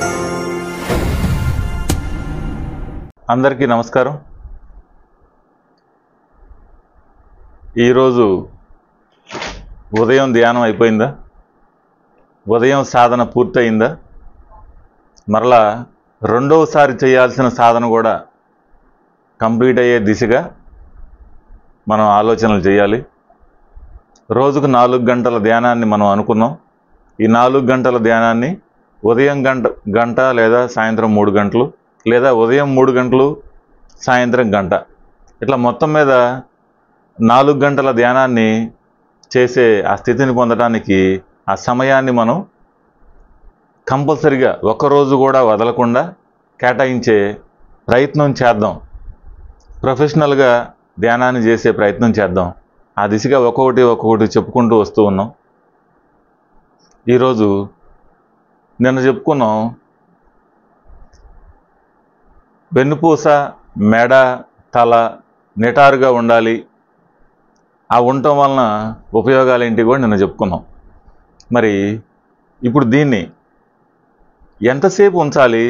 అందరికీ నమస్కారం ఈరోజు ఉదయం ధ్యానం అయిపోయిందా ఉదయం సాధన పూర్తయిందా మరలా రెండవసారి చేయాల్సిన సాధన కూడా కంప్లీట్ అయ్యే దిశగా మనం ఆలోచనలు చేయాలి రోజుకు నాలుగు గంటల ధ్యానాన్ని మనం అనుకున్నాం ఈ నాలుగు గంటల ధ్యానాన్ని ఉదయం గంట గంట లేదా సాయంత్రం మూడు గంటలు లేదా ఉదయం మూడు గంటలు సాయంత్రం గంట ఇట్లా మొత్తం మీద నాలుగు గంటల ధ్యానాన్ని చేసే ఆ స్థితిని పొందడానికి ఆ సమయాన్ని మనం కంపల్సరిగా ఒక్కరోజు కూడా వదలకుండా కేటాయించే ప్రయత్నం చేద్దాం ప్రొఫెషనల్గా ధ్యానాన్ని చేసే ప్రయత్నం చేద్దాం ఆ దిశగా ఒక్కొక్కటి ఒక్కొక్కటి చెప్పుకుంటూ వస్తూ ఉన్నాం ఈరోజు నిన్న చెప్పుకున్నాం వెన్నుపూస మెడ తల నిటారుగా ఉండాలి ఆ ఉండటం వలన ఉపయోగాలు ఏంటి కూడా నిన్న చెప్పుకున్నాం మరి ఇప్పుడు దీన్ని ఎంతసేపు ఉంచాలి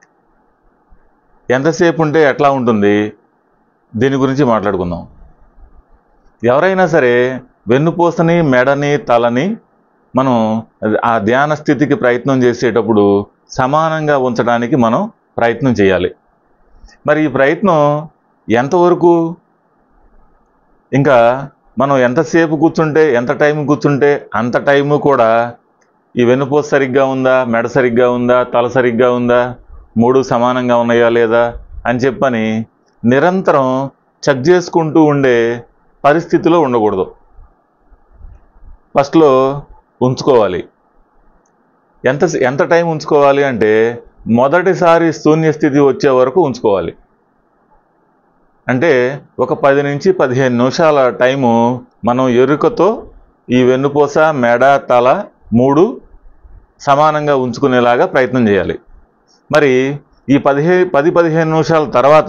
ఎంతసేపు ఉంటే ఎట్లా ఉంటుంది దీని గురించి మాట్లాడుకుందాం ఎవరైనా సరే వెన్నుపూసని మెడని తలని మనం ఆ ధ్యాన స్థితికి ప్రయత్నం చేసేటప్పుడు సమానంగా ఉంచడానికి మనం ప్రయత్నం చేయాలి మరి ఈ ప్రయత్నం ఎంతవరకు ఇంకా మనం ఎంతసేపు కూర్చుంటే ఎంత టైం కూర్చుంటే అంత టైము కూడా ఈ వెన్నుపూస సరిగ్గా ఉందా మెడ సరిగ్గా ఉందా తల సరిగ్గా ఉందా మూడు సమానంగా ఉన్నాయా లేదా అని చెప్పని నిరంతరం చెక్ చేసుకుంటూ ఉండే పరిస్థితిలో ఉండకూడదు ఫస్ట్లో ఉంచుకోవాలి ఎంత ఎంత టైం ఉంచుకోవాలి అంటే మొదటిసారి శూన్య స్థితి వచ్చే వరకు ఉంచుకోవాలి అంటే ఒక పది నుంచి పదిహేను నిమిషాల టైము మనం ఎరుకతో ఈ వెన్నుపూస మెడ తల మూడు సమానంగా ఉంచుకునేలాగా ప్రయత్నం చేయాలి మరి ఈ పదిహే పది పదిహేను నిమిషాల తర్వాత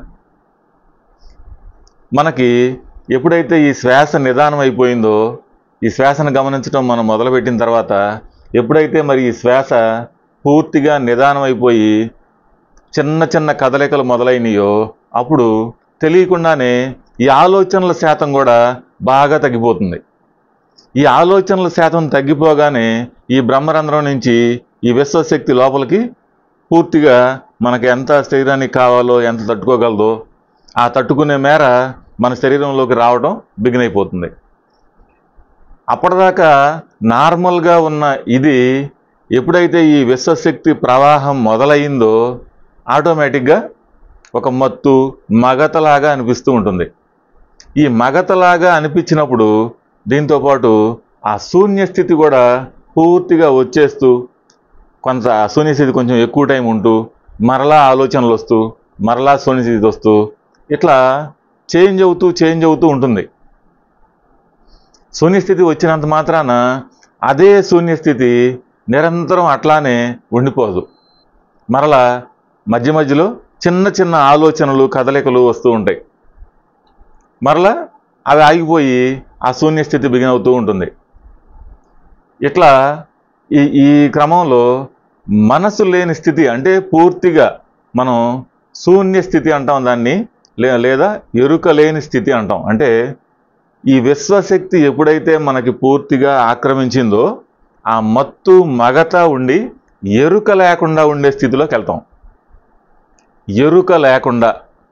మనకి ఎప్పుడైతే ఈ శ్వాస నిదానం అయిపోయిందో ఈ శ్వాసను గమనించడం మనం మొదలుపెట్టిన తర్వాత ఎప్పుడైతే మరి ఈ శ్వాస పూర్తిగా నిదానం అయిపోయి చిన్న చిన్న కదలికలు మొదలైనయో అప్పుడు తెలియకుండానే ఈ ఆలోచనల శాతం కూడా బాగా తగ్గిపోతుంది ఈ ఆలోచనల శాతం తగ్గిపోగానే ఈ బ్రహ్మరంధ్రం నుంచి ఈ విశ్వశక్తి లోపలికి పూర్తిగా మనకి ఎంత శరీరానికి కావాలో ఎంత తట్టుకోగలదో ఆ తట్టుకునే మేర మన శరీరంలోకి రావడం బిగిన్ అయిపోతుంది అప్పటిదాకా నార్మల్గా ఉన్న ఇది ఎప్పుడైతే ఈ విశ్వశక్తి ప్రవాహం మొదలైందో ఆటోమేటిక్గా ఒక మత్తు మగతలాగా అనిపిస్తూ ఉంటుంది ఈ మగతలాగా అనిపించినప్పుడు దీంతోపాటు ఆ శూన్య స్థితి కూడా పూర్తిగా వచ్చేస్తూ కొంత ఆ శూన్య స్థితి కొంచెం ఎక్కువ టైం ఉంటూ మరలా ఆలోచనలు వస్తూ మరలా శూన్య స్థితి వస్తూ ఇట్లా చేంజ్ అవుతూ చేంజ్ అవుతూ ఉంటుంది శూన్యస్థితి వచ్చినంత మాత్రాన అదే శూన్యస్థితి నిరంతరం అట్లానే ఉండిపోదు మరలా మధ్య మధ్యలో చిన్న చిన్న ఆలోచనలు కదలికలు వస్తూ ఉంటాయి మరలా అవి ఆగిపోయి ఆ శూన్యస్థితి బిగిన్ అవుతూ ఉంటుంది ఇట్లా ఈ ఈ క్రమంలో మనసు లేని స్థితి అంటే పూర్తిగా మనం శూన్య స్థితి అంటాం దాన్ని లే లేదా ఎరుక లేని స్థితి అంటాం అంటే ఈ విశ్వశక్తి ఎప్పుడైతే మనకి పూర్తిగా ఆక్రమించిందో ఆ మత్తు మగత ఉండి ఎరుక లేకుండా ఉండే స్థితిలోకి వెళ్తాం ఎరుక లేకుండా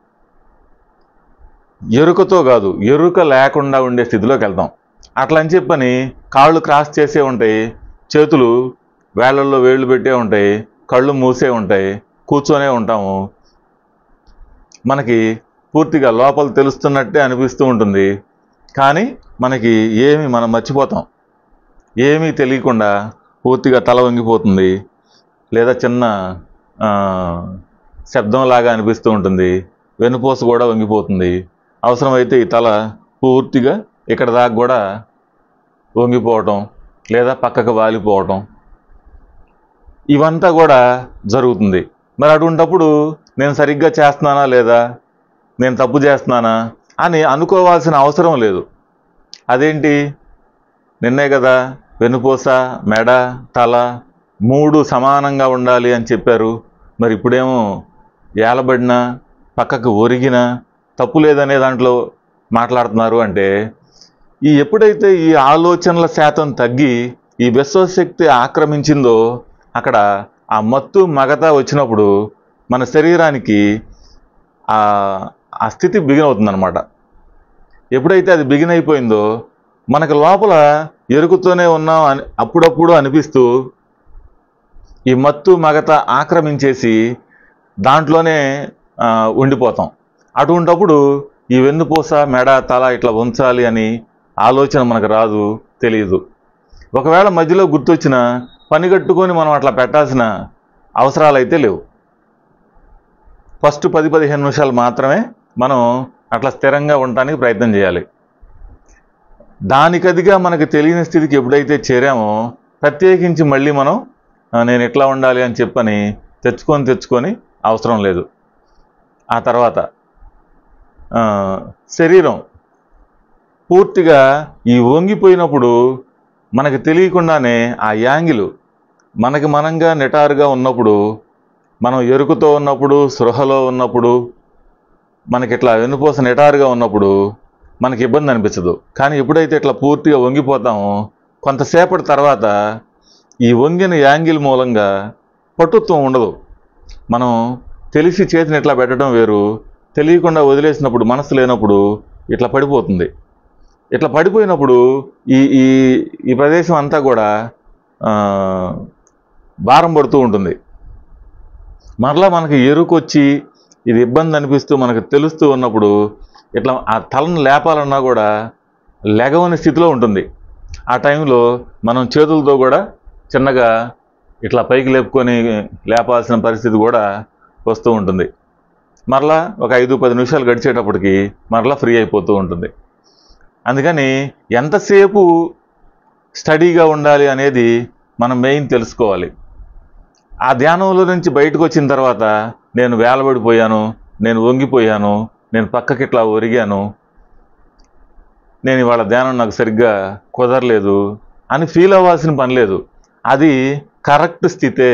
ఎరుకతో కాదు ఎరుక లేకుండా ఉండే స్థితిలోకి వెళ్తాం అట్లా అని చెప్పని కాళ్ళు క్రాస్ చేసే ఉంటాయి చేతులు వేళ్ళల్లో వేళ్ళు పెట్టే ఉంటాయి కళ్ళు మూసే ఉంటాయి కూర్చొనే ఉంటాము మనకి పూర్తిగా లోపల తెలుస్తున్నట్టే అనిపిస్తూ ఉంటుంది కానీ మనకి ఏమి మనం మర్చిపోతాం ఏమీ తెలియకుండా పూర్తిగా తల వంగిపోతుంది లేదా చిన్న ఆ, శబ్దంలాగా అనిపిస్తూ ఉంటుంది వెన్నుపూస కూడా వంగిపోతుంది అవసరమైతే ఈ తల పూర్తిగా ఇక్కడ దాకా కూడా వంగిపోవటం లేదా పక్కకు వాలిపోవటం ఇవంతా కూడా జరుగుతుంది మరి అటువంటప్పుడు నేను సరిగ్గా చేస్తున్నానా లేదా నేను తప్పు చేస్తున్నానా అని అనుకోవాల్సిన అవసరం లేదు అదేంటి నిన్నే కదా వెన్నుపూస మెడ తల మూడు సమానంగా ఉండాలి అని చెప్పారు మరి ఇప్పుడేమో ఏలబడిన పక్కకు ఒరిగిన తప్పు లేదనే దాంట్లో మాట్లాడుతున్నారు అంటే ఈ ఎప్పుడైతే ఈ ఆలోచనల శాతం తగ్గి ఈ విశ్వశక్తి ఆక్రమించిందో అక్కడ ఆ మత్తు మగత వచ్చినప్పుడు మన శరీరానికి ఆ ఆ స్థితి బిగిన్ అవుతుందన్నమాట ఎప్పుడైతే అది బిగిన్ అయిపోయిందో మనకు లోపల ఎరుకుతూనే ఉన్నాం అని అప్పుడప్పుడు అనిపిస్తూ ఈ మత్తు మగత ఆక్రమించేసి దాంట్లోనే ఆ, ఉండిపోతాం అటువంటప్పుడు ఈ వెన్నుపూస మెడ తల ఇట్లా ఉంచాలి అని ఆలోచన మనకు రాదు తెలియదు ఒకవేళ మధ్యలో గుర్తొచ్చిన పని కట్టుకొని మనం అట్లా పెట్టాల్సిన అవసరాలు అయితే లేవు ఫస్ట్ పది పదిహేను నిమిషాలు మాత్రమే మనం అట్లా స్థిరంగా ఉండటానికి ప్రయత్నం చేయాలి దానికదిగా మనకు తెలియని స్థితికి ఎప్పుడైతే చేరామో ప్రత్యేకించి మళ్ళీ మనం "ఆ, నేను ఎట్లా ఉండాలి అని చెప్పని తెచ్చుకొని తెచ్చుకొని అవసరం లేదు ఆ తర్వాత ఆ, శరీరం పూర్తిగా ఈ వంగిపోయినప్పుడు మనకు తెలియకుండానే ఆ యాంగిల్ మనకి మనంగా నిటారుగా ఉన్నప్పుడు మనం ఎరుకుతో ఉన్నప్పుడు సృహలో ఉన్నప్పుడు మనకి ఇట్లా వెన్నుపూస నిటారుగా ఉన్నప్పుడు మనకి ఇబ్బంది అనిపించదు కానీ ఎప్పుడైతే ఇట్లా పూర్తిగా వంగిపోతామో కొంతసేపటి తర్వాత ఈ వంగిన యాంగిల్ మూలంగా పటుత్వం ఉండదు మనం తెలిసి చేతిని ఇట్లా పెట్టడం వేరు తెలియకుండా వదిలేసినప్పుడు మనసు లేనప్పుడు ఇట్లా పడిపోతుంది ఇట్లా పడిపోయినప్పుడు ఈ ఈ ఈ ప్రదేశం అంతా కూడా ఆ, భారం పడుతూ ఉంటుంది మరలా మనకి ఎరుకొచ్చి ఇది ఇబ్బంది అనిపిస్తూ మనకు తెలుస్తూ ఉన్నప్పుడు ఇట్లా ఆ తలను లేపాలన్నా కూడా లెగవని స్థితిలో ఉంటుంది ఆ టైంలో మనం చేతులతో కూడా చిన్నగా ఇట్లా పైకి లేపుకొని లేపాల్సిన పరిస్థితి కూడా వస్తూ ఉంటుంది మరలా ఒక ఐదు పది నిమిషాలు గడిచేటప్పటికి మరలా ఫ్రీ అయిపోతూ ఉంటుంది అందుకని ఎంతసేపు స్టడీగా ఉండాలి అనేది మనం మెయిన్ తెలుసుకోవాలి ఆ ధ్యానంలో నుంచి బయటకు వచ్చిన తర్వాత నేను వేలబడిపోయాను నేను వంగిపోయాను నేను పక్కకి ఇట్లా ఒరిగాను నేను ఇవాళ ధ్యానం నాకు సరిగ్గా కుదరలేదు అని ఫీల్ అవ్వాల్సిన పని లేదు అది కరెక్ట్ స్థితే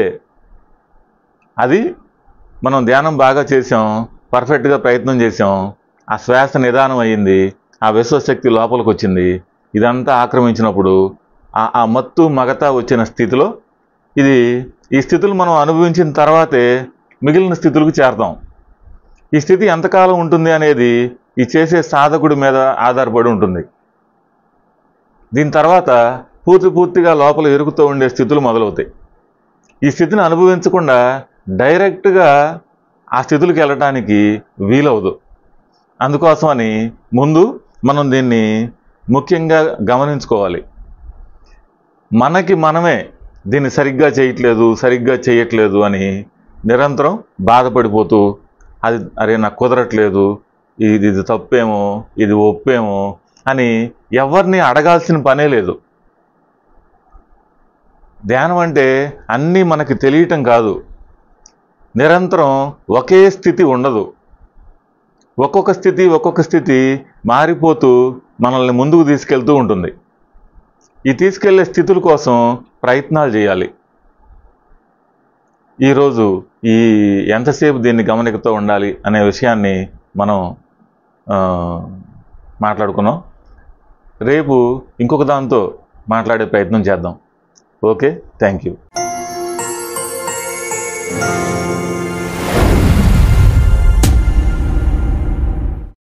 అది మనం ధ్యానం బాగా చేసాం పర్ఫెక్ట్గా ప్రయత్నం చేసాం ఆ శ్వాస నిదానం అయ్యింది ఆ విశ్వశక్తి లోపలికి వచ్చింది ఇదంతా ఆక్రమించినప్పుడు ఆ ఆ మత్తు మగత వచ్చిన స్థితిలో ఇది ఈ స్థితులు మనం అనుభవించిన తర్వాతే మిగిలిన స్థితులకు చేరతాం ఈ స్థితి ఎంతకాలం ఉంటుంది అనేది ఈ చేసే సాధకుడి మీద ఆధారపడి ఉంటుంది దీని తర్వాత పూర్తి పూర్తిగా లోపల ఎరుగుతూ ఉండే స్థితులు మొదలవుతాయి ఈ స్థితిని అనుభవించకుండా డైరెక్ట్గా ఆ స్థితులకు వెళ్ళటానికి వీలవదు అందుకోసమని ముందు మనం దీన్ని ముఖ్యంగా గమనించుకోవాలి మనకి మనమే దీన్ని సరిగ్గా చేయట్లేదు సరిగ్గా చేయట్లేదు అని నిరంతరం బాధపడిపోతూ అది అరే నాకు కుదరట్లేదు ఇది ఇది తప్పేమో ఇది ఒప్పేమో అని ఎవరిని అడగాల్సిన పనే లేదు ధ్యానం అంటే అన్నీ మనకి తెలియటం కాదు నిరంతరం ఒకే స్థితి ఉండదు ఒక్కొక్క స్థితి ఒక్కొక్క స్థితి మారిపోతూ మనల్ని ముందుకు తీసుకెళ్తూ ఉంటుంది ఈ తీసుకెళ్లే స్థితుల కోసం ప్రయత్నాలు చేయాలి ఈరోజు ఈ ఎంతసేపు దీన్ని గమనికతో ఉండాలి అనే విషయాన్ని మనం ఆ, మాట్లాడుకున్నాం రేపు ఇంకొక దాంతో మాట్లాడే ప్రయత్నం చేద్దాం ఓకే థ్యాంక్ యూ